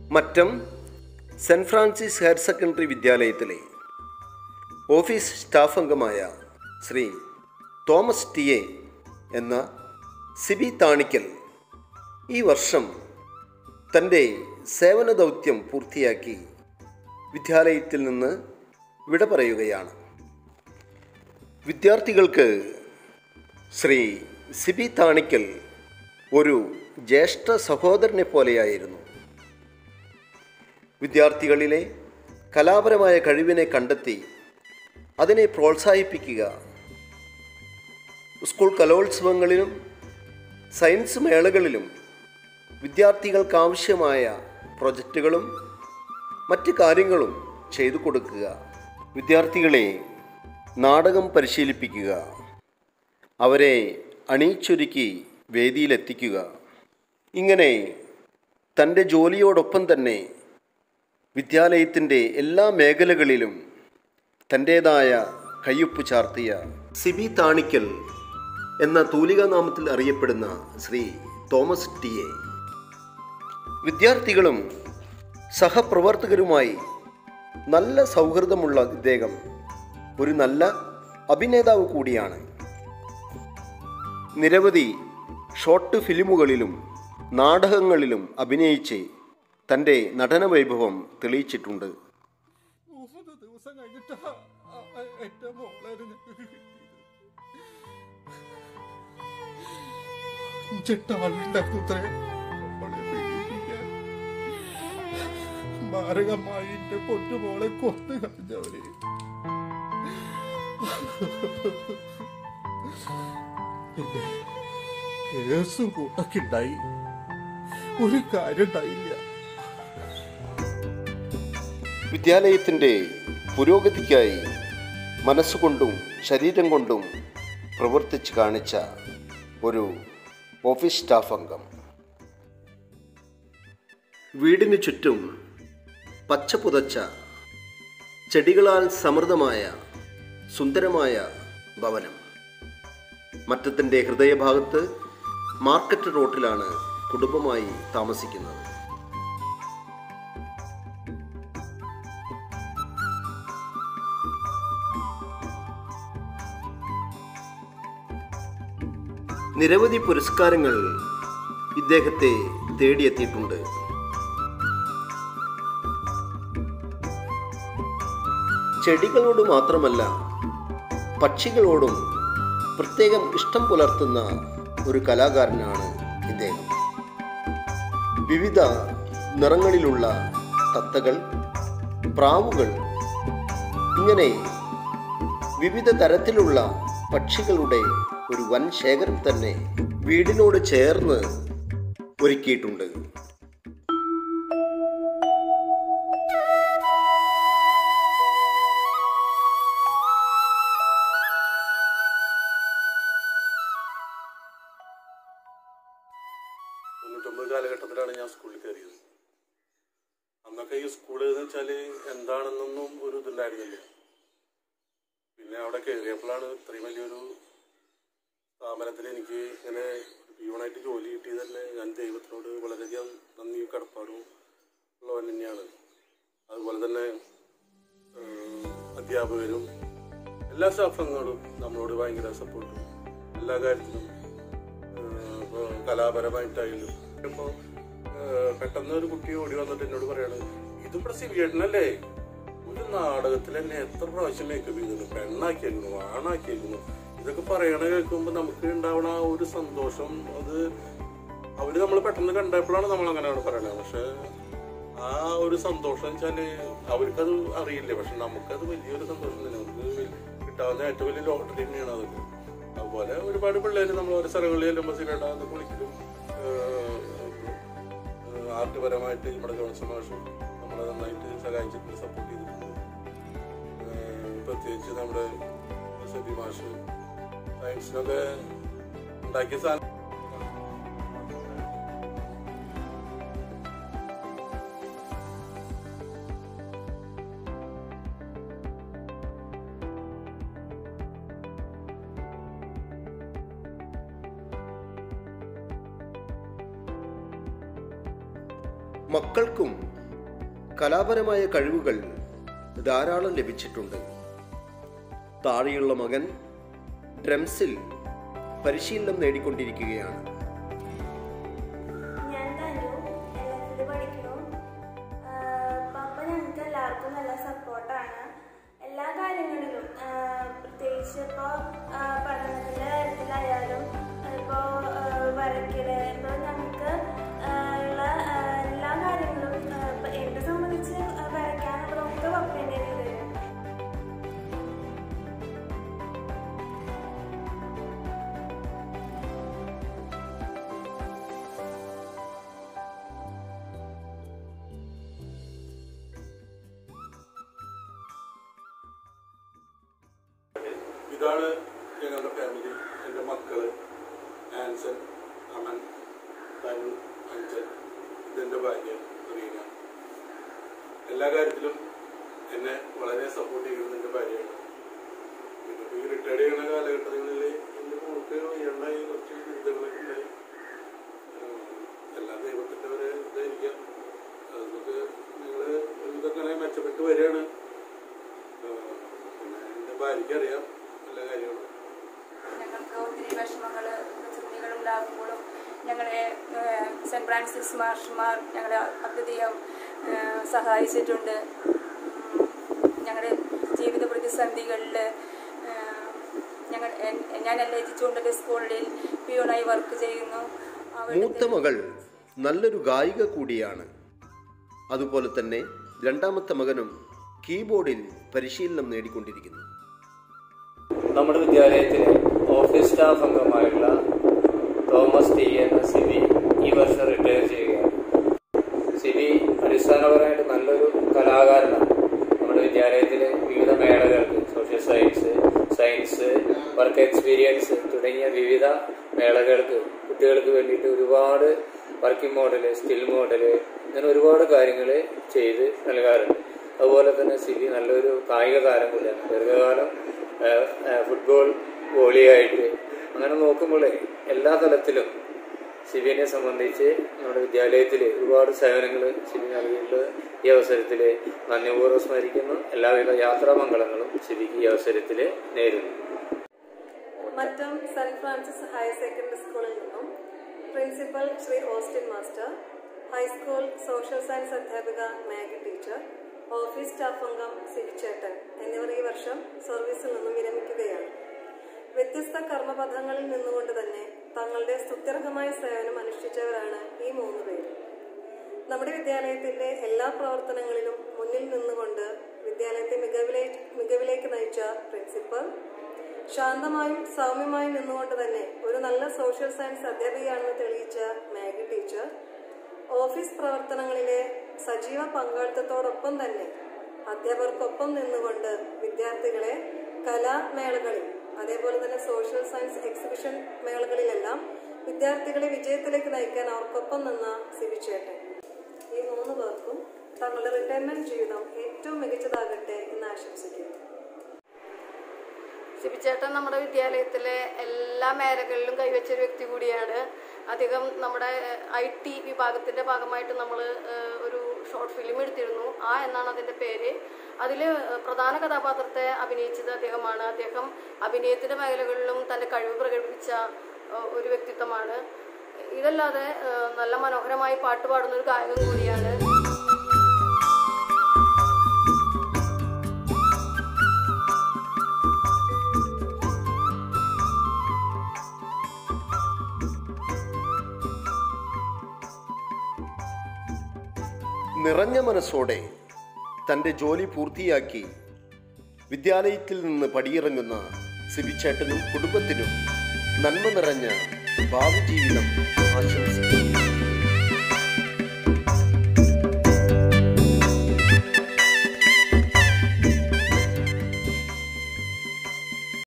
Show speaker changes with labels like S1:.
S1: Mattam saint Francis higher secondary വിദ്യാലയത്തിലെ office staff അംഗമായ Shri Thomas T A എന്ന സിബി താണിക്കൽ ഈ വർഷം തൻ്റെ സേവന ദൗത്യം പൂർത്തിയാക്കി വിദ്യാലയത്തിൽ നിന്ന് വിട പറയുകയാണ് വിദ്യാർത്ഥികൾക്ക് ശ്രീ സിബി താണിക്കൽ ഒരു ജ്യേഷ്ഠ സഹോദരനെ പോലെയായിരുന്നു വിദ്യാർത്ഥികളിലെ കലാപരമായ കഴിവിനെ കണ്ടെത്തി അതിനെ പ്രോത്സാഹിപ്പിക്കുക സ്കൂൾ കലോത്സവങ്ങളിലും സയൻസ് മേളകളിലും വിദ്യാർത്ഥികൾക്ക് ആവശ്യമായ പ്രൊജക്റ്റുകളും മറ്റ് കാര്യങ്ങളും ചെയ്തു കൊടുക്കുക വിദ്യാർത്ഥികളെ നാടകം പരിശീലിപ്പിക്കുക അവരെ അണിയിച്ചൊരുക്കി വേദിയിലെത്തിക്കുക ഇങ്ങനെ തൻ്റെ ജോലിയോടൊപ്പം തന്നെ വിദ്യാലയത്തിൻ്റെ എല്ലാ മേഖലകളിലും തൻ്റേതായ കയ്യൊപ്പ് ചാർത്തിയ സിബി താണിക്കൽ എന്ന തൂലികാനാമത്തിൽ അറിയപ്പെടുന്ന ശ്രീ തോമസ് ടി എ വിദ്യാർത്ഥികളും സഹപ്രവർത്തകരുമായി നല്ല സൗഹൃദമുള്ള ഇദ്ദേഹം ഒരു നല്ല അഭിനേതാവ് കൂടിയാണ് നിരവധി ഷോർട്ട് ഫിലിമുകളിലും നാടകങ്ങളിലും അഭിനയിച്ച് തൻ്റെ നടന വൈഭവം തെളിയിച്ചിട്ടുണ്ട്
S2: മൂന്ന് ദിവസം കഴിഞ്ഞിട്ടാ ആ- ആ എന്റെ മോളെ ഞങ്ങൾക്ക് കിട്ടിയത് അഞ്ചെട്ടാളുണ്ടായിരുന്നത്രേ മോളെ പീഡിപ്പിക്കാൻ മാരകമായി എന്റെ പൊന്നുമോളെ കൊന്നു കളഞ്ഞവര് പിന്നെ കേസും കൂട്ടൊക്കെ ഉണ്ടായി ഒരു കാര്യം ഉണ്ടായില്ല
S1: വിദ്യാലയത്തിൻ്റെ പുരോഗതിക്കായി മനസ്സുകൊണ്ടും ശരീരം കൊണ്ടും പ്രവർത്തിച്ച് കാണിച്ച ഒരു ഓഫീസ് സ്റ്റാഫ് അംഗം വീടിന് ചുറ്റും പച്ച പുതച്ച ചെടികളാൽ സമൃദ്ധമായ സുന്ദരമായ ഭവനം മറ്റത്തിൻ്റെ ഹൃദയഭാഗത്ത് മാർക്കറ്റ് റോട്ടിലാണ് കുടുംബമായി താമസിക്കുന്നത് നിരവധി പുരസ്കാരങ്ങൾ ഇദ്ദേഹത്തെ തേടിയെത്തിയിട്ടുണ്ട് ചെടികളോട് മാത്രമല്ല പക്ഷികളോടും പ്രത്യേകം ഇഷ്ടം പുലർത്തുന്ന ഒരു കലാകാരനാണ് ഇദ്ദേഹം വിവിധ നിറങ്ങളിലുള്ള തത്തകൾ പ്രാവുകൾ ഇങ്ങനെ വിവിധ തരത്തിലുള്ള പക്ഷികളുടെ ഒരു വൻ ശേഖരം തന്നെ വീടിനോട് ചേർന്ന് ഒരുക്കിയിട്ടുണ്ട്
S3: തൊണ്ണൂറ്റൊമ്പത് കാലഘട്ടത്തിലാണ് ഞാൻ സ്കൂളിൽ കയറിയത് അന്നൊക്കെ ഈ സ്കൂൾ എന്ന് വെച്ചാൽ എന്താണെന്നൊന്നും ഒരു ഇതുണ്ടായിരുന്നില്ല പിന്നെ അവിടെ കയറിയപ്പോഴാണ് ഇത്രയും വലിയൊരു സ്ഥാപനത്തിൽ എനിക്ക് ഇങ്ങനെ പ്യൂണായിട്ട് ജോലി കിട്ടിയത് തന്നെ ഞാൻ ദൈവത്തിനോട് വളരെയധികം നന്ദിയും കടപ്പാടും ഉള്ളവൻ തന്നെയാണ് അതുപോലെ തന്നെ ഏഹ്, അധ്യാപകരും എല്ലാ സ്റ്റാഫുകളും നമ്മളോട് ഭയങ്കര സപ്പോർട്ടും എല്ലാ കാര്യത്തിലും ഇപ്പോൾ കലാപരമായിട്ടായാലും ഇപ്പോൾ പെട്ടെന്ന് ഒരു കുട്ടി ഓടി വന്നിട്ട് എന്നോട് പറയാണ് ഇത് ഇവിടെ സിവിയേട്ടനല്ലേ ഒരു നാടകത്തിൽ തന്നെ എത്ര പ്രാവശ്യം മേക്കപ്പ് ചെയ്തിരുന്നു പെണ്ണാക്കിയേക്കുന്നു ആണാക്കിയേക്കുന്നു ഇതൊക്കെ പറയണ കേൾക്കുമ്പോൾ നമുക്ക് ഉണ്ടാവണ ആ ഒരു സന്തോഷം അത് അവര് നമ്മൾ പെട്ടെന്ന് കണ്ടപ്പോഴാണ് നമ്മൾ അങ്ങനെയാണ് പറയണത് പക്ഷെ ആ ഒരു സന്തോഷം വെച്ചാല് അവർക്കത് അറിയില്ല പക്ഷെ നമുക്കത് വലിയൊരു സന്തോഷം തന്നെ നമുക്ക് കിട്ടാവുന്ന ഏറ്റവും വലിയ ലോട്ടറി തന്നെയാണ് അതൊക്കെ അതുപോലെ ഒരുപാട് പിള്ളേര് നമ്മൾ ഓരോ സ്ഥലങ്ങളിൽ ചെല്ലുമ്പോൾ സിനിമ കുളിക്കലും ആർട്ട് പരമായിട്ട് നമ്മുടെ ജോൺസൺ മാഷ് നമ്മളെ നന്നായിട്ട് സഹായിച്ചിട്ടുണ്ട് സപ്പോർട്ട് ചെയ്തിട്ടുണ്ട് ഏഹ് പ്രത്യേകിച്ച് നമ്മുടെ സബി മാഷ് സയൻസിനൊക്കെ ഉണ്ടാക്കിയ സാധനം
S1: മക്കൾക്കും കലാപരമായ കഴിവുകൾ ധാരാളം ലഭിച്ചിട്ടുണ്ട് താഴെയുള്ള മകൻ ഡ്രംസിൽ പരിശീലനം നേടിക്കൊണ്ടിരിക്കുകയാണ്
S4: ഞാൻ തനു എൽ എഫിൽ പഠിക്കുന്നു ആഹ് പപ്പ ഞങ്ങൾക്ക് എല്ലാവർക്കും നല്ല സപ്പോർട്ടാണ് എല്ലാ കാര്യങ്ങളിലും ആഹ് പ്രത്യേകിച്ച് ഇപ്പോൾ പഠനത്തിൻ്റെ കാര്യത്തിലായാലും ഇപ്പോൾ വരയ്ക്കല് ഇപ്പോൾ ഞങ്ങൾക്ക് ആഹ് ഉള്ള ആഹ് എല്ലാ കാര്യങ്ങളും ആഹ് ഇപ്പൊ എന്നെ സംബന്ധിച്ച് വരയ്ക്കാനുള്ളതൊക്കെ പപ്പ എൻ്റെ കയ്യിൽ തരും
S3: ഇതാണ് ഞങ്ങളുടെ ഫാമിലി എൻ്റെ മക്കള് ആൻസൺ അമൻ തനു അഞ്ചൻ ഇതെൻ്റെ ഭാര്യ റീന എല്ലാ കാര്യത്തിലും എന്നെ വളരെ സപ്പോർട്ട് ചെയ്യുന്നത് എൻ്റെ ഭാര്യയാണ് പിന്നെ ഇപ്പോൾ ഈ റിട്ടയർഡ് ചെയ്യുന്ന കാലഘട്ടങ്ങളിൽ എൻ്റെ മോൾക്ക് എണ്ണായി കുറച്ച് ദുരിതങ്ങളൊക്കെ ഉണ്ടായി ആഹ് എല്ലാം ദൈവത്തിൻ്റെ ഒരു ഇതായിരിക്കാം അതൊക്കെ നിങ്ങൾ ഇതൊക്കെ മെച്ചപ്പെട്ട് വരികയാണ് ആഹ് പിന്നെ എൻ്റെ ഭാര്യയ്ക്ക് അറിയാം എല്ലാ കാര്യങ്ങളും
S5: ഞങ്ങൾക്ക് ഒത്തിരി വിഷമങ്ങൾ പ്രതിസന്ധികൾ ഉണ്ടാകുമ്പോഴും ഞങ്ങളെ ഏഹ്, സെൻറ് ഫ്രാൻസിസ് മാർഷ്മാർ ഞങ്ങളെ അത്യധികം ഏഹ്, സഹായിച്ചിട്ടുണ്ട് ഉം, ഞങ്ങളുടെ ജീവിത പ്രതിസന്ധികളിൽ ഞങ്ങൾ എൻ- ഞാൻ എൽ എ ജി ചൂണ്ടല് സ്കൂളിൽ പിയൂണായി വർക്ക് ചെയ്യുന്നു
S1: മൂത്ത
S5: അവിടുത്തെ
S1: മകൾ നല്ലൊരു ഗായിക കൂടിയാണ് അതുപോലെ തന്നെ രണ്ടാമത്തെ മകനും കീബോർഡിൽ പരിശീലനം നേടിക്കൊണ്ടിരിക്കുന്നു
S6: നമ്മുടെ വിദ്യാലയത്തിലെ ഓഫീസ് സ്റ്റാഫ് അംഗമായുള്ള തോമസ് ടി എന്ന സിബി ഈ വർഷം റിട്ടയർ ചെയ്യുകയാണ് സിബി അടിസ്ഥാനപരമായിട്ട് നല്ലൊരു കലാകാരനാണ് നമ്മുടെ വിദ്യാലയത്തിലെ വിവിധ മേളകൾക്ക് social science science work experience തുടങ്ങിയ വിവിധ മേളകൾക്ക് കുട്ടികൾക്ക് വേണ്ടിയിട്ട് ഒരുപാട് വർക്കിംഗ് മോഡല് സ്കിൽ മോഡല് ഇങ്ങനെ ഒരുപാട് കാര്യങ്ങൾ ചെയ്ത് നൽകാറുണ്ട് അതുപോലെ തന്നെ സിബി നല്ലൊരു കായിക താരം കൂടിയാണ് ദീർഘകാലം ഏഹ്, ഏഹ്, ഫുട്ബോൾ വോളിയായിട്ട് അങ്ങനെ നോക്കുമ്പോൾ എല്ലാ തലത്തിലും സിബിനെ സംബന്ധിച്ച് നമ്മുടെ വിദ്യാലയത്തിൽ ഒരുപാട് സേവനങ്ങൾ സിബി നൽകിയിട്ടുള്ള ഈ അവസരത്തിൽ നന്ദിപൂർവ്വം സ്മരിക്കുന്നു എല്ലാവിധ യാത്രാമംഗളങ്ങളും സിബിക്ക് ഈ അവസരത്തിൽ നേരുന്നു
S7: Mattom saint Francis higher secondary സ്കൂളിൽ നിന്നും principal Shri Austin master high school social science അധ്യാപിക മാഗി ടീച്ചർ ഓഫീസ് സ്റ്റാഫ് അംഗം സിരിച്ചേട്ടൻ എന്നിവർ ഈ വർഷം സർവീസിൽ നിന്നും വിരമിക്കുകയാണ് വ്യത്യസ്ത കർമ്മപഥങ്ങളിൽ നിന്നുകൊണ്ട് തന്നെ തങ്ങളുടെ സ്തുത്യർഹമായ സേവനം അനുഷ്ഠിച്ചവരാണ് ഈ മൂന്ന് പേര് നമ്മുടെ വിദ്യാലയത്തിന്റെ എല്ലാ പ്രവർത്തനങ്ങളിലും മുന്നിൽ നിന്നുകൊണ്ട് വിദ്യാലയത്തെ മികവിലേക്ക് മികവിലേക്ക് നയിച്ച പ്രിൻസിപ്പൽ ശാന്തമായും സൗമ്യമായും നിന്നുകൊണ്ട് തന്നെ ഒരു നല്ല സോഷ്യൽ സയൻസ് അധ്യാപികയാണെന്ന് തെളിയിച്ച മാഗി ടീച്ചർ ഓഫീസ് പ്രവർത്തനങ്ങളിലെ സജീവ പങ്കാളിത്തത്തോടൊപ്പം തന്നെ അധ്യാപകർക്കൊപ്പം നിന്നുകൊണ്ട് വിദ്യാർത്ഥികളെ കലാമേളകളിൽ അതേപോലെ തന്നെ സോഷ്യൽ സയൻസ് എക്സിബിഷൻ മേളകളിലെല്ലാം വിദ്യാർത്ഥികളെ വിജയത്തിലേക്ക് നയിക്കാൻ അവർക്കൊപ്പം നിന്ന സിബിച്ചേട്ടൻ ഈ മൂന്ന് പേർക്കും തങ്ങളുടെ റിട്ടയർമെന്റ് ജീവിതം ഏറ്റവും മികച്ചതാകട്ടെ എന്ന് ആശംസിക്കുന്നു
S8: സിബിച്ചേട്ടൻ നമ്മുടെ വിദ്യാലയത്തിലെ എല്ലാ മേഖലകളിലും കൈവച്ചൊരു വ്യക്തി കൂടിയാണ് അധികം നമ്മുടെ ഐ ടി വിഭാഗത്തിന്റെ ഭാഗമായിട്ട് നമ്മൾ ഒരു ഷോർട്ട് ഫിലിം എടുത്തിരുന്നു ആ എന്നാണ് അതിന്റെ പേര് അതിൽ പ്രധാന കഥാപാത്രത്തെ അഭിനയിച്ചത് അദ്ദേഹമാണ് അദ്ദേഹം അഭിനയത്തിന്റെ മേഖലകളിലും തന്റെ കഴിവ് പ്രകടിപ്പിച്ച ഏഹ്, ഒരു വ്യക്തിത്വമാണ് ഇതല്ലാതെ ഏഹ്, നല്ല മനോഹരമായി പാട്ട് പാടുന്ന ഒരു ഗായകൻ കൂടിയാണ്
S1: നിറഞ്ഞ മനസ്സോടെ തൻ്റെ ജോലി പൂർത്തിയാക്കി വിദ്യാലയത്തിൽ നിന്ന് പടിയിറങ്ങുന്ന സിബിച്ചേട്ടനും കുടുംബത്തിനും നന്മ നിറഞ്ഞ ഭാവി ജീവിതം ആശംസിക്കുന്നു